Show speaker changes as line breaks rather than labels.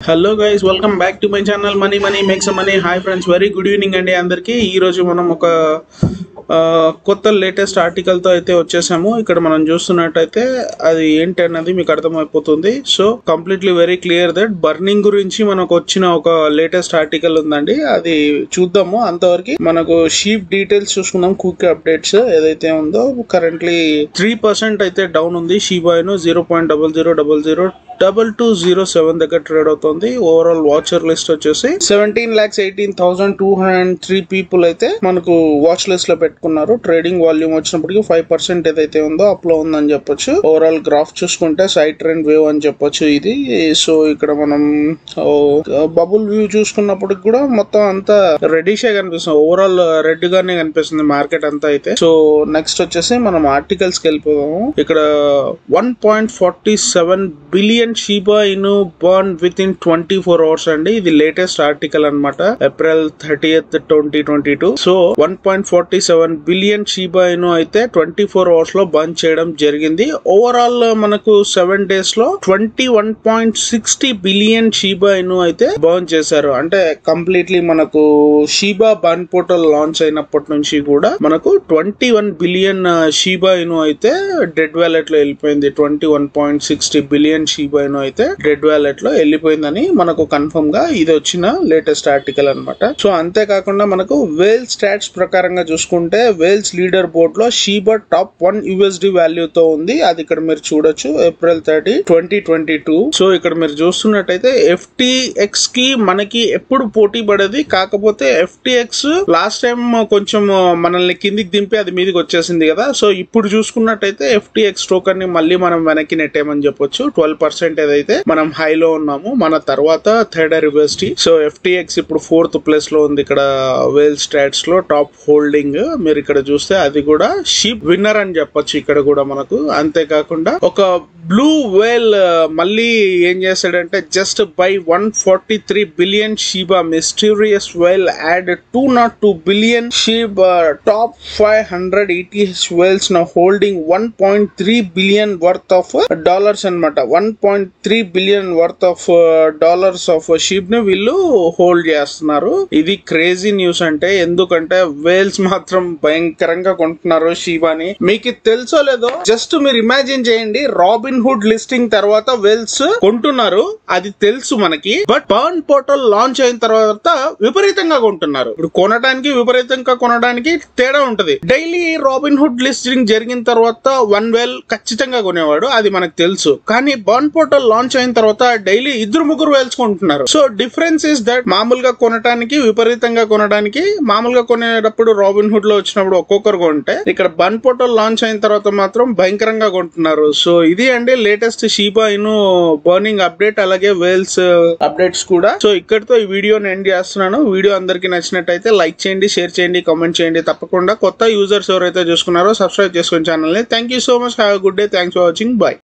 hello guys welcome back to my channel money money makes money hi friends very good evening అండి అందరికీ ఈరోజు మనం ఒక ఆ, కొత్త లేటెస్ట్ ఆర్టికల్తో అయితే వచ్చేసాము ఇక్కడ మనం చూస్తున్నట్టయితే అది ఏంటి అన్నది మీకు అర్థమైపోతుంది so completely very clear that burning గురించి మనకు వచ్చిన ఒక లేటెస్ట్ ఆర్టికల్ ఉందండి అది చూద్దాము అంతవరకు మనకు షీప్ డీటెయిల్స్ చూసుకుందాం క్విక్ అప్డేట్స్ ఏదైతే ఉందో కరెంట్లీ త్రీ పర్సెంట్ అయితే డౌన్ ఉంది Shiba Inu zero point double zero double zero double two zero seven దగ్గర ట్రేడ్ అవుతుంది ఓవరాల్ వాచర్ లిస్ట్ వచ్చేసి seventeen lakhs eighteen thousand two hundred three people అయితే మనకు వాచ్ లిస్ట్ లో పెట్టుకున్నారు ట్రేడింగ్ వాల్యూమ్ వచ్చినప్పటికి ఫైవ్ పర్సెంట్ ఏదైతే ఉందో అప్ లో ఉందని చెప్పొచ్చు ఓవరాల్ గ్రాఫ్ చూసుకుంటే సైడ్ ట్రెండ్ వేవ్ అని చెప్పొచ్చు ఇది సో ఇక్కడ మనం బబుల్ వ్యూ చూసుకున్నప్పటికి కూడా మొత్తం అంతా రెడిషే కనిపిస్తుంది ఓవరాల్ రెడ్ గానే కనిపిస్తుంది మార్కెట్ అంతా అయితే సో నెక్స్ట్ వచ్చేసి మనం ఆర్టికల్స్ కి వెళ్ళిపోదాము ఇక్కడ one point forty seven billion Shiba Inu burn within twenty four hours అండి ఇది లేటెస్ట్ ఆర్టికల్ అన్నమాట April thirtieth twenty twenty two so one point forty seven billion Shiba Inu అయితే twenty four hours లో బంద్ చేయడం జరిగింది overall మనకు seven days లో twenty one point sixty billion Shiba Inu అయితే బర్న్ చేశారు అంటే కంప్లీట్లీ మనకు షీబా బర్న్ పోర్టల్ లాంచ్ అయినప్పటి నుంచి కూడా మనకు twenty one billion Shiba Inu అయితే డెడ్ వ్యాలెట్ లో వెళ్ళిపోయింది twenty one point sixty billion Shiba Inu అయితే డెడ్ వ్యాలెట్ లో వెళ్ళిపోయిందని మనకు కన్ఫర్మ్ గా ఇది వచ్చిన లేటెస్ట్ ఆర్టికల్ అన్నమాట సో అంతేకాకుండా మనకు వేల్ స్టాట్స్ ప్రకారంగా చూసుకుంటే వేల్స్ లీడర్ బోర్డ్ లో Shiba top one USD value తో ఉంది అది ఇక్కడ మీరు చూడొచ్చు April thirty twenty twenty two so ఇక్కడ మీరు చూస్తున్నట్టయితే ఎఫ్టిఎక్స్ కి మనకి ఎప్పుడు పోటీ పడేది కాకపోతే ఎఫ్టిఎక్స్ లాస్ట్ టైం కొంచెం మనల్ని కిందికి దింపి అది మీదకి వచ్చేసింది కదా సో ఇప్పుడు చూసుకున్నట్టయితే ఎఫ్టిఎక్స్ టోకన్ ని మళ్ళీ మనం వెనక్కి నెట్టేమని చెప్పొచ్చు ట్వెల్వ్ పర్సెంట్ ఏదైతే మనం హైలో ఉన్నాము మన తర్వాత థర్డ్ యూనివర్సిటీ సో ఎఫ్టిఎక్స్ ఇప్పుడు ఫోర్త్ ప్లేస్ లో ఉంది ఇక్కడ వేల్ స్టాట్స్ లో టాప్ హోల్డింగ్ మీరు ఇక్కడ చూస్తే అది కూడా షీప్ విన్నర్ అని చెప్పొచ్చు ఇక్కడ కూడా మనకు అంతేకాకుండా ఒక బ్లూ వేల్ మళ్ళీ ఏం చేశాడంటే just buy one forty three billion Shiba mysterious whale add two not two billion Shiba top five hundred ETH whales నా holding one point three billion worth of dollars అన్నమాట one point three billion worth of dollars of SHIB ని వీళ్ళు hold చేస్తున్నారు ఇది crazy news అంటే ఎందుకంటే Wales మాత్రం భయంకరంగా కొంటున్నారు షీబాని మీకు తెలుసో లేదో జస్ట్ మీరు ఇమాజిన్ చేయండి రాబిన్ హుడ్ లిస్టింగ్ తర్వాత వేల్స్ కొంటున్నారు అది తెలుసు మనకి బట్ బర్న్ పోర్టల్ లాంచ్ అయిన తర్వాత విపరీతంగా కొంటున్నారు ఇప్పుడు కొనడానికి విపరీతంగా కొనడానికి తేడా ఉంటది డైలీ రాబిన్ హుడ్ లిస్టింగ్ జరిగిన తర్వాత వన్ వేల్ ఖచ్చితంగా కొనేవాడు అది మనకు తెలుసు కానీ బర్న్ పోర్టల్ లాంచ్ అయిన తర్వాత డైలీ ఇద్దరు ముగ్గురు వేల్స్ కొంటున్నారు సో డిఫరెన్స్ ఇస్ దట్ మామూలుగా కొనడానికి విపరీతంగా కొనడానికి మామూలుగా కొనేటప్పుడు రాబిన్ హుడ్ లో వచ్చినప్పుడు ఒక్కొక్కరు కొంటే ఇక్కడ బన్ పోర్టల్ లాంచ్ అయిన తర్వాత మాత్రం భయంకరంగా కొంటున్నారు సో ఇది అండి latest Shiba Inu burning update అలాగే వేల్స్ అప్డేట్స్ కూడా సో ఇక్కడితో ఈ వీడియోని ఎండ్ చేస్తున్నాను వీడియో అందరికీ నచ్చినట్టయితే లైక్ చేయండి షేర్ చేయండి కామెంట్ చేయండి తప్పకుండా కొత్త యూజర్స్ ఎవరైతే చూసుకున్నారో సబ్స్క్రైబ్ చేసుకుని ఛానల్ ని thank you so much have good day thanks for watching by